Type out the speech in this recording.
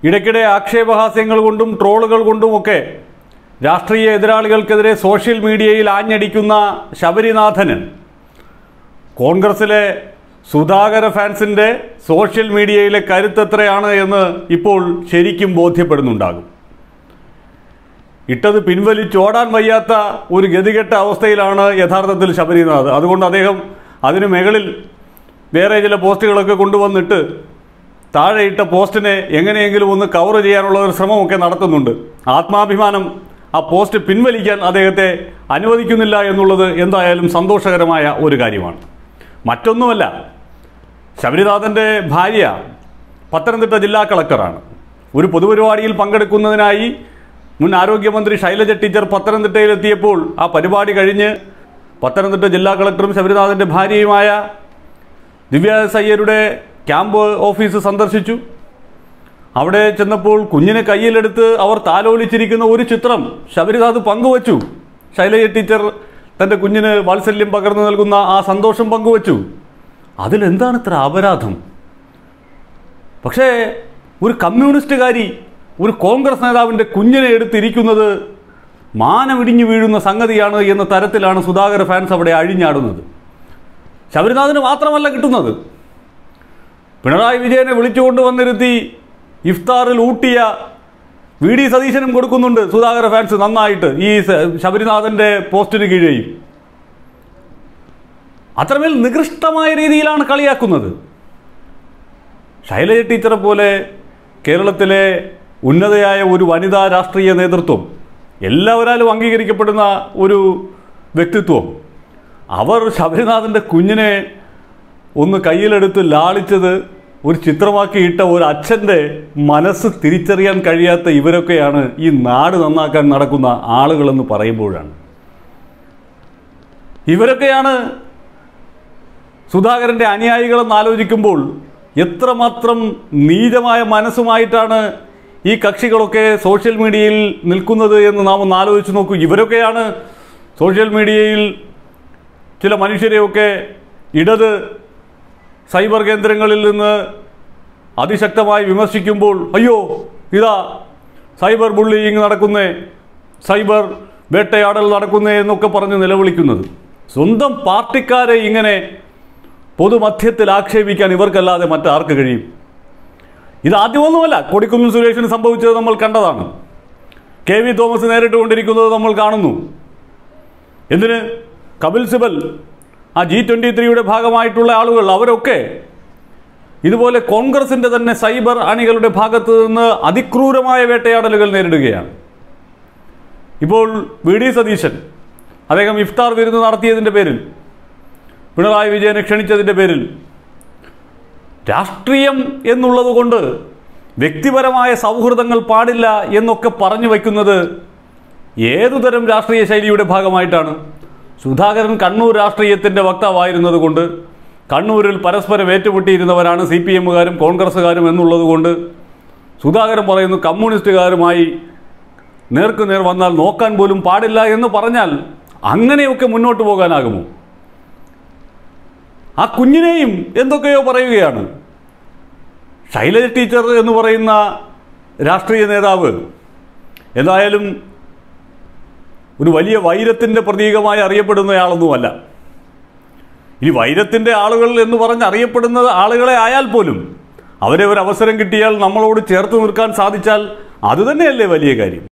ഇടയ്ക്കിടെ ആക്ഷേപഹാസ്യങ്ങൾ കൊണ്ടും ട്രോളുകൾ കൊണ്ടുമൊക്കെ രാഷ്ട്രീയ എതിരാളികൾക്കെതിരെ സോഷ്യൽ മീഡിയയിൽ ആഞ്ഞടിക്കുന്ന ശബരിനാഥന് കോൺഗ്രസിലെ സുധാകര ഫാൻസിൻ്റെ സോഷ്യൽ മീഡിയയിലെ കരുത്തെത്രയാണ് എന്ന് ഇപ്പോൾ ശരിക്കും ബോധ്യപ്പെടുന്നുണ്ടാകും ഇട്ടത് പിൻവലിച്ചോടാൻ വയ്യാത്ത ഒരു ഗതികെട്ട അവസ്ഥയിലാണ് യഥാർത്ഥത്തിൽ ശബരിനാഥ് അതുകൊണ്ട് അദ്ദേഹം അതിനു മുകളിൽ വേറെ ചില പോസ്റ്റുകളൊക്കെ കൊണ്ടുവന്നിട്ട് താഴെ ഇട്ട പോസ്റ്റിനെ എങ്ങനെയെങ്കിലും ഒന്ന് കവർ ചെയ്യാനുള്ള ഒരു ശ്രമമൊക്കെ നടത്തുന്നുണ്ട് ആത്മാഭിമാനം ആ പോസ്റ്റ് പിൻവലിക്കാൻ അദ്ദേഹത്തെ അനുവദിക്കുന്നില്ല എന്നുള്ളത് എന്തായാലും സന്തോഷകരമായ ഒരു കാര്യമാണ് മറ്റൊന്നുമല്ല ശബരിനാഥൻ്റെ ഭാര്യ പത്തനംതിട്ട ജില്ലാ കളക്ടറാണ് ഒരു പൊതുപരിപാടിയിൽ പങ്കെടുക്കുന്നതിനായി മുൻ ആരോഗ്യമന്ത്രി ശൈലജ ടീച്ചർ പത്തനംതിട്ടയിലെത്തിയപ്പോൾ ആ പരിപാടി കഴിഞ്ഞ് പത്തനംതിട്ട ജില്ലാ കളക്ടറും ശബരിനാഥൻ്റെ ഭാര്യയുമായ ദിവ്യ എസ് അയ്യരുടെ ക്യാമ്പ് ഓഫീസ് സന്ദർശിച്ചു അവിടെ ചെന്നപ്പോൾ കുഞ്ഞിനെ കയ്യിലെടുത്ത് അവർ താലോലിച്ചിരിക്കുന്ന ഒരു ചിത്രം ശബരിനാഥ് പങ്കുവച്ചു ശൈലജ ടീച്ചർ തൻ്റെ കുഞ്ഞിന് വാത്സല്യം പകർന്നു നൽകുന്ന ആ സന്തോഷം പങ്കുവച്ചു അതിലെന്താണ് ഇത്ര അപരാധം പക്ഷേ ഒരു കമ്മ്യൂണിസ്റ്റുകാരി ഒരു കോൺഗ്രസ് നേതാവിൻ്റെ കുഞ്ഞിനെ എടുത്തിരിക്കുന്നത് മാനമിടിഞ്ഞു വീഴുന്ന സംഗതിയാണ് എന്ന തരത്തിലാണ് സുധാകര ഫാൻസ് അവിടെ അഴിഞ്ഞാടുന്നത് ശബരിനാഥന് മാത്രമല്ല കിട്ടുന്നത് പിണറായി വിജയനെ വിളിച്ചുകൊണ്ട് വന്നിരുത്തി ഇഫ്താറിൽ ഊട്ടിയ വി ഡി സതീശനും കൊടുക്കുന്നുണ്ട് സുധാകര ഫാൻസ് നന്നായിട്ട് ഈ സ- ശബരിനാഥൻ്റെ പോസ്റ്റിന് കീഴെയും അത്രമേൽ നികൃഷ്ടമായ രീതിയിലാണ് കളിയാക്കുന്നത് ശൈലജ ടീച്ചറെ പോലെ കേരളത്തിലെ ഉന്നതയായ ഒരു വനിതാ രാഷ്ട്രീയ നേതൃത്വം എല്ലാവരാലും അംഗീകരിക്കപ്പെടുന്ന ഒരു വ്യക്തിത്വം അവർ ശബരിനാഥൻ്റെ കുഞ്ഞിനെ ഒന്ന് കയ്യിലെടുത്ത് ലാളിച്ചത് ഒരു ചിത്രമാക്കി ഇട്ട ഒരു അച്ഛൻ്റെ മനസ്സ് തിരിച്ചറിയാൻ കഴിയാത്ത ഇവരൊക്കെയാണ് ഈ നാട് നന്നാക്കാൻ നടക്കുന്ന ആളുകളെന്ന് പറയുമ്പോഴാണ് ഇവരൊക്കെയാണ് സുധാകരൻ്റെ അനുയായികളെന്ന് ആലോചിക്കുമ്പോൾ എത്രമാത്രം നീചമായ മനസ്സുമായിട്ടാണ് ഈ കക്ഷികളൊക്കെ സോഷ്യൽ മീഡിയയിൽ നിൽക്കുന്നത് എന്ന് നാം ഒന്ന് ആലോചിച്ച് നോക്കൂ ഇവരൊക്കെയാണ് സോഷ്യൽ മീഡിയയിൽ ചില മനുഷ്യരെയൊക്കെ ഇടത് സൈബർ കേന്ദ്രങ്ങളിൽ നിന്ന് അതിശക്തമായി വിമർശിക്കുമ്പോൾ അയ്യോ ഇതാ സൈബർ ബുള്ളിയിങ് നടക്കുന്നേ സൈബർ വേട്ടയാടൽ നടക്കുന്നേ എന്നൊക്കെ പറഞ്ഞ് നിലവിളിക്കുന്നത് സ്വന്തം പാർട്ടിക്കാരെ ഇങ്ങനെ പൊതുമധ്യത്തിൽ ആക്ഷേപിക്കാൻ ഇവർക്കല്ലാതെ മറ്റാർക്ക് കഴിയും ഇത് ആദ്യമൊന്നുമല്ല കൊടിക്കുന്നിൽ സുരേഷിന് സംഭവിച്ചത് നമ്മൾ കണ്ടതാണ് കെ വി തോമസ് നേരിട്ട് കൊണ്ടിരിക്കുന്നത് നമ്മൾ കാണുന്നു എന്തിന് കപിൽ സിബൽ ആ ജി ട്വൻ്റി ത്രീയുടെ ഭാഗമായിട്ടുള്ള ആളുകൾ അവരൊക്കെ ഇതുപോലെ കോൺഗ്രസിൻ്റെ തന്നെ സൈബർ അണികളുടെ ഭാഗത്ത് നിന്ന് അതിക്രൂരമായ വേട്ടയാടലുകൾ നേരിടുകയാണ് ഇപ്പോൾ വി ഡി സതീശൻ അദ്ദേഹം ഇഫ്താർ വിരുന്ന് നടത്തിയതിൻ്റെ പേരിൽ പിണറായി വിജയനെ ക്ഷണിച്ചതിൻ്റെ പേരിൽ രാഷ്ട്രീയം എന്നുള്ളത് കൊണ്ട് വ്യക്തിപരമായ സൗഹൃദങ്ങൾ പാടില്ല എന്നൊക്കെ പറഞ്ഞു വയ്ക്കുന്നത് ഏതുതരം രാഷ്ട്രീയ ശൈലിയുടെ ഭാഗമായിട്ടാണ് സുധാകരൻ കണ്ണൂർ രാഷ്ട്രീയത്തിൻ്റെ വക്താവായിരുന്നത് കൊണ്ട് കണ്ണൂരിൽ പരസ്പരം ഏറ്റുമുട്ടിയിരുന്നവരാണ് സി പി എമ്മുകാരും കോൺഗ്രസ്സുകാരും എന്നുള്ളത് കൊണ്ട് സുധാകരൻ പറയുന്നു കമ്മ്യൂണിസ്റ്റുകാരുമായി നേർക്ക് നേർ വന്നാൽ നോക്കാൻ പോലും പാടില്ല എന്ന് പറഞ്ഞാൽ അങ്ങനെയൊക്കെ മുന്നോട്ട് പോകാനാകുമോ ആ കുഞ്ഞിനെയും എന്തൊക്കെയോ പറയുകയാണ് ശൈലജ ടീച്ചർ എന്ന് പറയുന്ന രാഷ്ട്രീയ നേതാവ് എന്തായാലും ഒരു വലിയ വൈരത്തിൻ്റെ പ്രതീകമായി അറിയപ്പെടുന്നയാളൊന്നുമല്ല ഈ വൈരത്തിൻ്റെ ആളുകൾ എന്ന് പറഞ്ഞ് അറിയപ്പെടുന്ന ആളുകളെ ആയാൽ പോലും അവരെ ഒരു അവസരം കിട്ടിയാൽ നമ്മളോട് ചേർത്ത് നിൽക്കാൻ സാധിച്ചാൽ അതുതന്നെയല്ലേ വലിയ കാര്യം